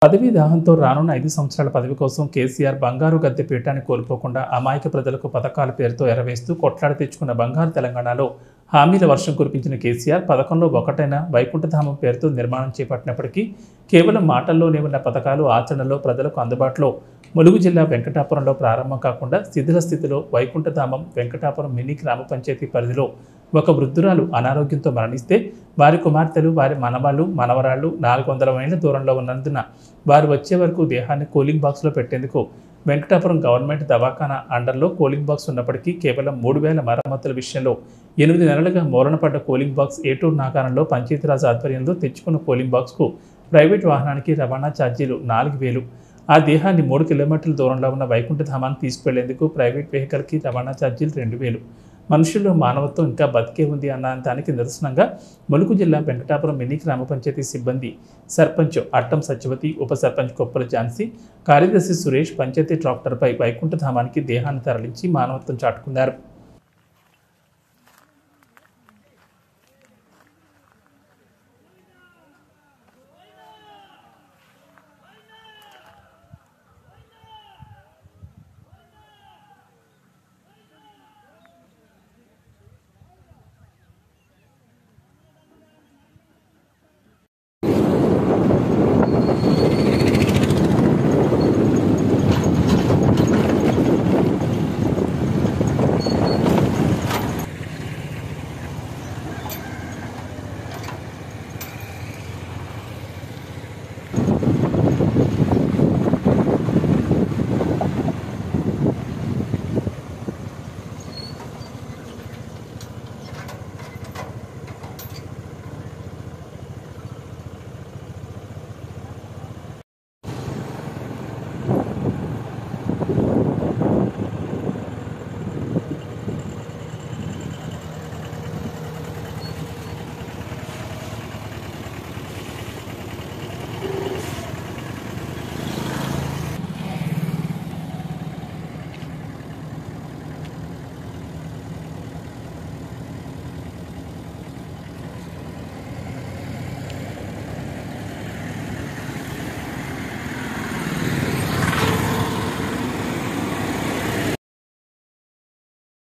పదవీ దాహంతో రానున్న ఐదు సంవత్సరాల పదవి కోసం కేసీఆర్ బంగారు గద్దె పీఠాన్ని కోల్పోకుండా అమాయక ప్రజలకు పథకాల పేరుతో ఎరవేస్తూ కొట్లాడి తెచ్చుకున్న బంగారు తెలంగాణలో హామీల వర్షం కురిపించిన కేసీఆర్ పథకంలో ఒకటైన వైకుంఠధామం పేరుతో నిర్మాణం చేపట్టినప్పటికీ కేవలం మాటల్లోనే ఉన్న పథకాలు ఆచరణలో ప్రజలకు అందుబాటులో ములుగు జిల్లా వెంకటాపురంలో ప్రారంభం కాకుండా శిథిల స్థితిలో వైకుంఠధామం వెంకటాపురం మినీ గ్రామ పంచాయతీ పరిధిలో ఒక వృద్ధురాలు అనారోగ్యంతో మరణిస్తే వారి కుమార్తెలు వారి మనవాళ్ళు మనవరాళ్ళు నాలుగు వందల మైళ్ళ దూరంలో ఉన్నందున వారు వచ్చే వరకు దేహాన్ని కూలింగ్ బాక్స్లో పెట్టేందుకు వెంకటాపురం గవర్నమెంట్ దవాఖానా అండర్లో కూలింగ్ బాక్స్ ఉన్నప్పటికీ కేవలం మూడు వేల మరమ్మతుల విషయంలో ఎనిమిది నెలలుగా మూలన పడ్డ కూలింగ్ బాక్స్ ఏటూరు నాగారంలో పంచాయతీరాజ్ ఆధ్వర్యంలో తెచ్చుకున్న కూలింగ్ బాక్స్కు ప్రైవేట్ వాహనానికి రవాణా ఛార్జీలు నాలుగు వేలు ఆ దేహాన్ని మూడు కిలోమీటర్ల దూరంలో ఉన్న వైకుంఠధామాన్ని తీసుకువెళ్లేందుకు ప్రైవేట్ వెహికల్కి రవాణా ఛార్జీలు రెండు వేలు మనుషుల్లో మానవత్వం ఇంకా బతికే ఉంది అన్న దానికి నిరసనంగా ములుగు జిల్లా వెంకటాపురం మినీ గ్రామ పంచాయతీ సిబ్బంది సర్పంచ్ అట్టం సత్యవతి ఉప సర్పంచ్ కొప్పల ఝాన్సీ కార్యదర్శి సురేష్ పంచాయతీ ట్రాక్టర్పై వైకుంఠధామానికి దేహాన్ని తరలించి మానవత్వం చాటుకున్నారు